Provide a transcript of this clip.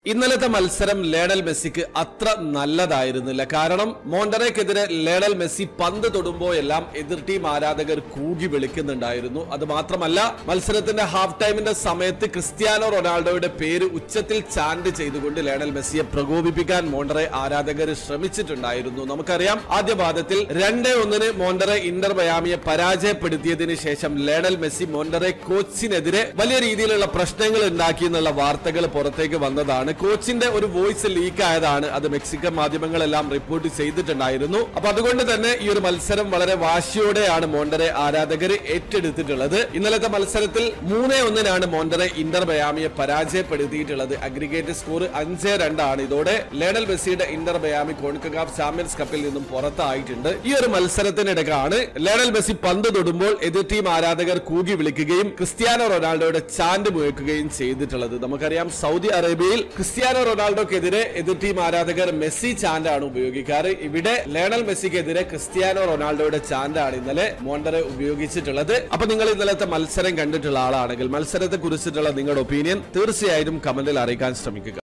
ഇന്നലത്തെ മത്സരം ലേണൽ മെസ്സിക്ക് അത്ര നല്ലതായിരുന്നില്ല കാരണം മോണ്ടറയ്ക്കെതിരെ ലേണൽ മെസ്സി പന്ത് തൊടുമ്പോഴെല്ലാം എതിർ ടീം ആരാധകർ കൂകി വിളിക്കുന്നുണ്ടായിരുന്നു അത് മാത്രമല്ല മത്സരത്തിന്റെ ഹാഫ് ടൈമിന്റെ സമയത്ത് ക്രിസ്ത്യാനോ റൊണാൾഡോയുടെ പേര് ഉച്ചത്തിൽ ചാൻഡ് ചെയ്തുകൊണ്ട് ലേണൽ മെസ്സിയെ പ്രകോപിപ്പിക്കാൻ മോണ്ടറെ ആരാധകർ ശ്രമിച്ചിട്ടുണ്ടായിരുന്നു നമുക്കറിയാം ആദ്യ പാദത്തിൽ രണ്ടേ ഒന്നിന് മോണ്ടറെ ഇന്റർ മയാമിയെ പരാജയപ്പെടുത്തിയതിനു ശേഷം ലേണൽ മെസ്സി മോണ്ടറെ കോച്ചിനെതിരെ വലിയ രീതിയിലുള്ള പ്രശ്നങ്ങൾ ഉണ്ടാക്കി എന്നുള്ള വാർത്തകൾ പുറത്തേക്ക് വന്നതാണ് കോച്ചിന്റെ ഒരു വോയിസ് ലീക്ക് ആയതാണ് അത് മെക്സിക്കൻ മാധ്യമങ്ങളെല്ലാം റിപ്പോർട്ട് ചെയ്തിട്ടുണ്ടായിരുന്നു അപ്പൊ അതുകൊണ്ട് തന്നെ ഈ ഒരു മത്സരം വളരെ വാശിയോടെയാണ് മോണ്ടറെ ആരാധകർ ഏറ്റെടുത്തിട്ടുള്ളത് ഇന്നലത്തെ മത്സരത്തിൽ മൂന്നേ ഒന്നിനാണ് മോണ്ടറെ ഇന്റർ മയാമിയെ പരാജയപ്പെടുത്തിയിട്ടുള്ളത് അഗ്രിഗേറ്റ് സ്കോർ അഞ്ച് രണ്ടാണ് ഇതോടെ ലേണൽ മെസ്സിയുടെ ഇന്റർ മയാമി കോൺകഗാഫ് ചാമ്പ്യൻസ് കപ്പിൽ നിന്നും പുറത്തായിട്ടുണ്ട് ഈ ഒരു മത്സരത്തിനിടക്കാണ് ലേണൽ മെസ്സി പന്ത് തൊടുമ്പോൾ എതിർ ടീം ആരാധകർ കൂകി വിളിക്കുകയും ക്രിസ്ത്യാനോ റൊണാൾഡോയുടെ ചാൻഡ് മുഴക്കുകയും ചെയ്തിട്ടുള്ളത് നമുക്കറിയാം സൗദി അറേബ്യയിൽ ക്രിസ്ത്യാനോ റൊണാൾഡോക്കെതിരെ എതിർ ടീം ആരാധകർ മെസ്സി ചാൻഡ് ആണ് ഉപയോഗിക്കാറ് ഇവിടെ ലേണൽ മെസ്സിക്കെതിരെ ക്രിസ്ത്യാനോ റൊണാൾഡോയുടെ ചാൻഡ് ആണ് ഇന്നലെ മോണ്ടറെ ഉപയോഗിച്ചിട്ടുള്ളത് അപ്പൊ നിങ്ങൾ ഇന്നലത്തെ മത്സരം കണ്ടിട്ടുള്ള ആളാണെങ്കിൽ മത്സരത്തെ കുറിച്ചിട്ടുള്ള നിങ്ങളുടെ ഒപ്പീനിയൻ തീർച്ചയായും കമന്റിൽ അറിയിക്കാൻ ശ്രമിക്കുക